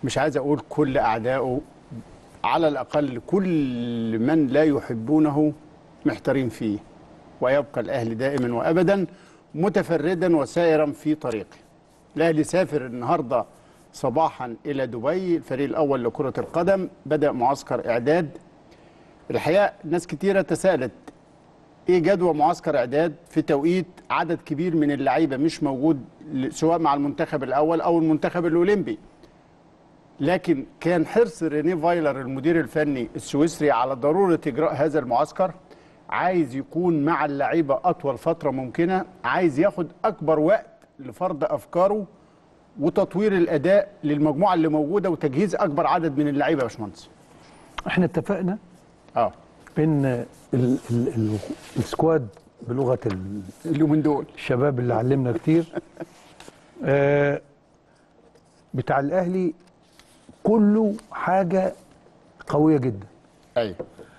مش عايز اقول كل اعدائه على الاقل كل من لا يحبونه محتارين فيه ويبقى الاهلي دائما وابدا متفردا وسائرا في طريقه الاهلي سافر النهارده صباحا الى دبي الفريق الاول لكره القدم بدا معسكر اعداد الحقيقه ناس كتيره تساءلت ايه جدوى معسكر اعداد في توقيت عدد كبير من اللعيبه مش موجود ل- سواء مع المنتخب الاول او المنتخب الاولمبي لكن كان حرص ريني فايلر المدير الفني السويسري على ضروره اجراء هذا المعسكر عايز يكون مع اللعيبه اطول فتره ممكنه عايز ياخد اكبر وقت لفرض افكاره وتطوير الاداء للمجموعه اللي موجوده وتجهيز اكبر عدد من اللعيبه يا باشمهندس احنا اتفقنا اه ان ال ال ال السكواد بلغه ال- اليومين دول الشباب اللي علمنا كتير آه بتاع الاهلي كله حاجه قويه جدا ايوه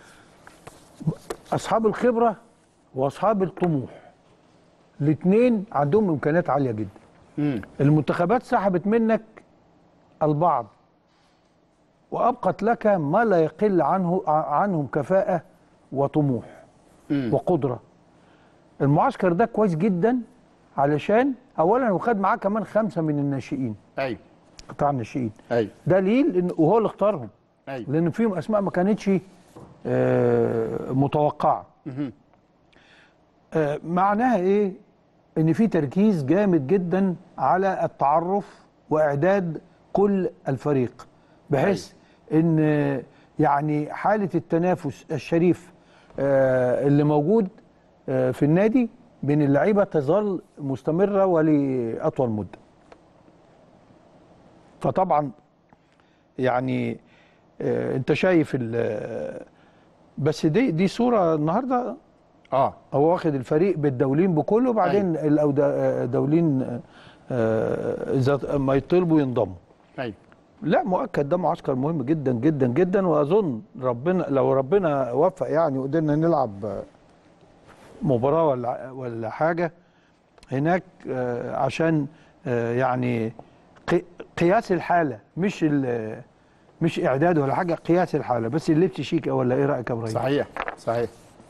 اصحاب الخبره واصحاب الطموح الاثنين عندهم امكانيات عاليه جدا امم المنتخبات سحبت منك البعض وابقت لك ما لا يقل عنه عنهم كفاءه وطموح امم وقدره المعسكر ده كويس جدا علشان اولا هو خد معاه كمان خمسه من الناشئين ايوه قطاع الناشئين ايوه دليل ان وهو اللي اختارهم ايوه لان فيهم اسماء ما كانتش آه، متوقعه مهم. آه، معناها ايه ان في تركيز جامد جدا على التعرف واعداد كل الفريق بحيث ان آه، يعني حاله التنافس الشريف آه، اللي موجود آه، في النادي بين اللعيبه تظل مستمره ولاطول مده فطبعا يعني آه، انت شايف ال- بس دي دي صوره النهارده اه هو واخد الفريق بالدولين بكله وبعدين الدولين اذا ما يطلبوا ينضموا ايوه لا مؤكد ده معسكر مهم جدا جدا جدا واظن ربنا لو ربنا وفق يعني وقدرنا نلعب مباراه ولا ولا حاجه هناك آه، عشان آه، يعني قي- قياس الحاله مش ال- مش اعداد ولا حاجه قياس الحاله بس اللبس شيك ولا ايه رايك يا ابراهيم؟ صحيح صحيح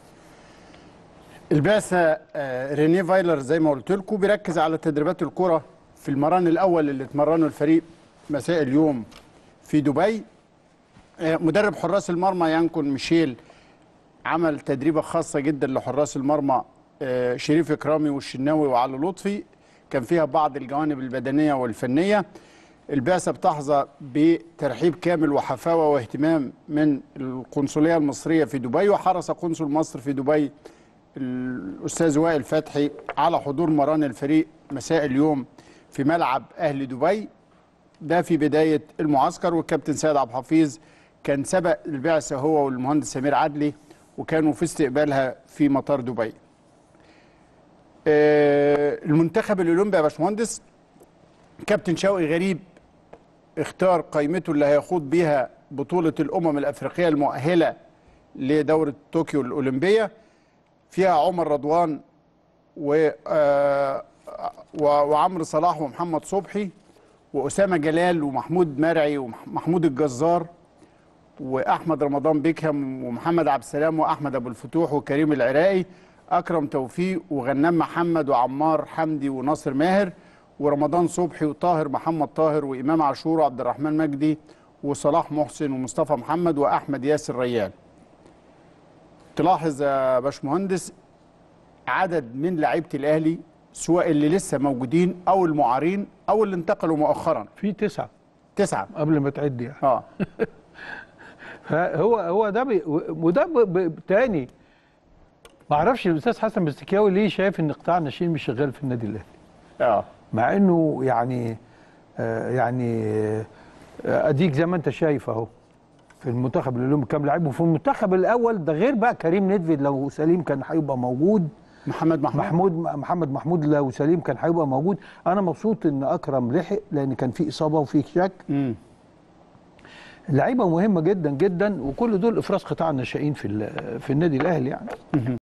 البعثه آه، ريني فايلر زي ما قلت لكم بيركز على تدريبات الكره في المران الاول اللي اتمرنه الفريق مساء اليوم في دبي آه، مدرب حراس المرمى يانكون ميشيل عمل تدريبه خاصه جدا لحراس المرمى آه، شريف اكرامي والشناوي وعلي لطفي كان فيها بعض الجوانب البدنيه والفنيه البعثه بتحظى بترحيب كامل وحفاوه واهتمام من القنصليه المصريه في دبي وحرص قنصل مصر في دبي الاستاذ وائل فتحي على حضور مران الفريق مساء اليوم في ملعب اهل دبي ده في بدايه المعسكر والكابتن سيد عبد الحفيظ كان سبق البعثه هو والمهندس سمير عدلي وكانوا في استقبالها في مطار دبي. آه، المنتخب الاولمبي يا باشمهندس كابتن شوقي غريب اختار قائمته اللي هيخوض بيها بطوله الامم الافريقيه المؤهله لدوره طوكيو الاولمبيه فيها عمر رضوان و آه، و- وعمرو صلاح ومحمد صبحي واسامه جلال ومحمود مرعي ومحمود الجزار واحمد رمضان بيكهام ومحمد عبد السلام واحمد ابو الفتوح وكريم العراقي اكرم توفيق وغنام محمد وعمار حمدي وناصر ماهر ورمضان صبحي وطاهر محمد طاهر وامام عاشور وعبد الرحمن مجدي وصلاح محسن ومصطفى محمد واحمد ياسر ريان تلاحظ يا باشمهندس عدد من لعيبه الاهلي سواء اللي لسه موجودين او المعارين او اللي انتقلوا مؤخرا في تسعه تسعه قبل ما تعد يعني اه فهو هو ده بي وده ب- ب- تاني ما اعرفش الاستاذ حسن بستكاوي ليه شايف ان قطاع الناشئين مش شغال في النادي الاهلي اه مع انه يعني آه يعني آه اديك زي ما انت شايف اهو في المنتخب الاولمبي كام لعيب وفي المنتخب الاول ده غير بقى كريم ندفد لو سليم كان هيبقى موجود محمد محمود محمود محمد محمود لو سليم كان هيبقى موجود انا مبسوط ان اكرم لحق لان كان في اصابه وفي شك مم. لعيبه مهمه جدا جدا وكل دول افراز قطاع الناشئين في ال- في النادي الاهلي يعني